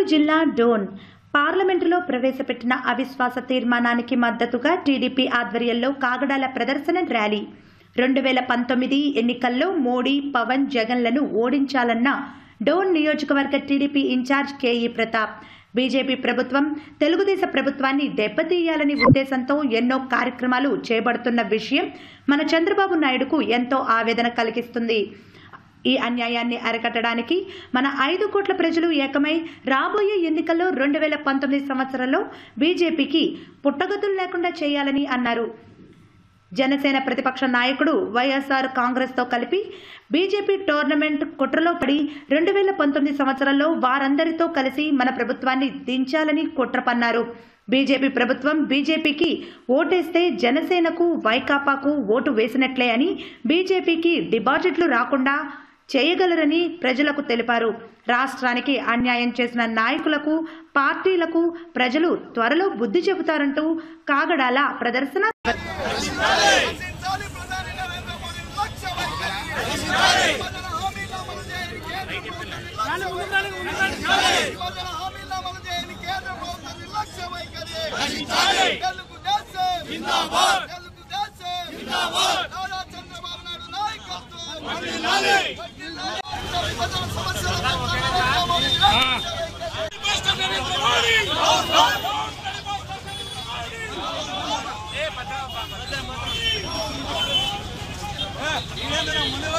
జిల్లా డోన్ పార్లమెంటులో ప్రవేశపెట్టిన అవిశ్వాస తీర్మానానికి మద్దతుగా టీడీపీ ఆధ్వర్యంలో కాగడాల ప్రదర్శన ర్యాలీ రెండు వేల పంతొమ్మిది ఎన్నికల్లో మోడీ పవన్ జగన్లను ఓడించాలన్న డోన్ నియోజకవర్గ TDP incharge KE Pratap BJP ప్రభుత్వం తెలుగుదేశ ప్రభుత్వాన్ని దెబ్బతీయాలని ఉద్దేశంతో ఎన్నో కార్యక్రమాలు చేపడుతున్న విషయం మన చంద్రబాబు నాయుడుకు ఎంతో ఆవేదన కలిగిస్తుంది ఈ అన్యాయాన్ని అరికట్టడానికి మన ఐదు కోట్ల ప్రజలు ఏకమై రాబోయే ఎన్నికల్లో రెండు వేల పంతొమ్మిది సంవత్సరంలో బీజేపీకి పుట్టగతులు లేకుండా చేయాలని అన్నారు జనసేన ప్రతిపక్ష నాయకుడు వైఎస్ఆర్ కాంగ్రెస్తో కలిపి బీజేపీ టోర్నమెంట్ కుట్రలో పడి రెండు వేల పంతొమ్మిది సంవత్సరంలో వారందరితో కలిసి మన ప్రభుత్వాన్ని దించాలని కుట్ర పన్నారు బీజేపీ ప్రభుత్వం బీజేపీకి ఓటేస్తే జనసేనకు వైకాపాకు ఓటు వేసినట్లే అని బీజేపీకి డిపాజిట్లు రాకుండా చేయగలరని ప్రజలకు తెలిపారు రాష్ట్రానికి అన్యాయం చేసిన నాయకులకు పార్టీలకు ప్రజలు త్వరలో బుద్ధి చెబుతారంటూ కాగడాల ప్రదర్శన రచించాలి ప్రధాని నరేంద్ర మోడీ లక్ష్య వైఖరి విభజన హామీల అమలు చేయని కేంద్ర ప్రభుత్వం విభజన హామీల అమలు చేయని కేంద్ర ప్రభుత్వం నిర్లక్ష్య వైఖరి తెలుగుదేశం తెలుగుదేశం నారా చంద్రబాబు నాయుడు నాయకత్వం విభజన సమస్యల పట్ల నరేంద్ర మోడీ లక్ష్య వైఖరి. ముందు